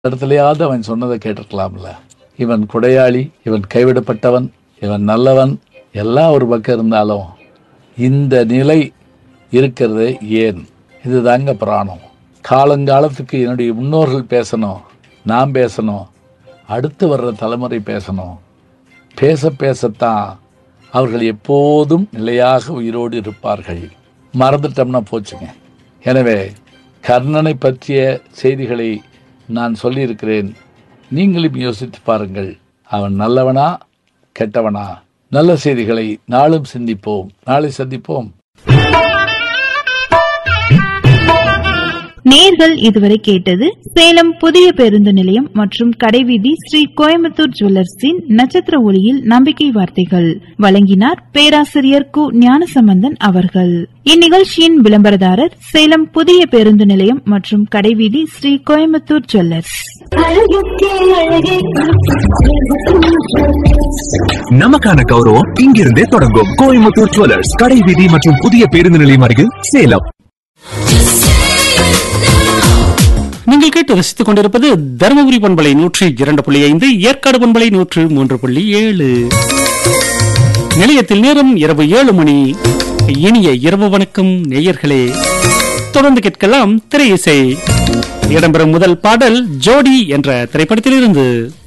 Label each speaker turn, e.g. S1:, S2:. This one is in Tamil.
S1: இடத்துலயாவது அவன் சொன்னதை கேட்டிருக்கலாம்ல இவன் கொடையாளி இவன் கைவிடப்பட்டவன் இவன் நல்லவன் எல்லாம் ஒரு பக்கம் இருந்தாலும் இந்த நிலை இருக்கிறது ஏன் இதுதாங்க பிராணம் காலங்காலத்துக்கு என்னுடைய முன்னோர்கள் பேசணும் நான் பேசணும் அடுத்து வர்ற தலைமுறை பேசணும் பேச பேசத்தான் அவர்கள் எப்போதும் நிலையாக உயிரோடு இருப்பார்கள் மறந்துட்டோம்னா போச்சுங்க எனவே கர்ணனை பற்றிய செய்திகளை நான் சொல்லியிருக்கிறேன் நீங்களும் யோசித்து பாருங்கள் அவன் நல்லவனா கெட்டவனா நல்ல செய்திகளை நாளும் சிந்திப்போம் நாளை சந்திப்போம்
S2: நேர்கள் இதுவரை கேட்டது சேலம் புதிய பேருந்து நிலையம் மற்றும் கடைவீதி ஸ்ரீ கோயம்புத்தூர் ஜுவல்லர்ஸின் நட்சத்திர ஒளியில் நம்பிக்கை வார்த்தைகள் வழங்கினார் பேராசிரியர் கு ஞானசம்பந்தன் அவர்கள் இந்நிகழ்ச்சியின் விளம்பரதாரர் சேலம் புதிய பேருந்து நிலையம் மற்றும் கடைவீதி ஸ்ரீ கோயம்புத்தூர் ஜுவல்லர்ஸ்
S3: அழகுக்கே அழகே
S4: நமக்கான கௌரவம் இங்கிருந்தே தொடங்கும் கோயம்புத்தூர் ஜுவல்லர்ஸ் கடை வீதி மற்றும் புதிய பேருந்து நிலையம் அருகில் சேலம்
S5: நீங்கள் கேட்டு ரசித்துக் கொண்டிருப்பது தருமபுரி பண்பலை நூற்றி இரண்டு புள்ளி ஐந்து ஏற்காடு பண்பலை நூற்று மூன்று புள்ளி ஏழு நிலையத்தில் நேரம் இரவு ஏழு மணி இனிய இரவு வணக்கம் நேயர்களே தொடர்ந்து கேட்கலாம் திரை இசை இடம்பெறும் முதல் பாடல் ஜோடி என்ற திரைப்படத்திலிருந்து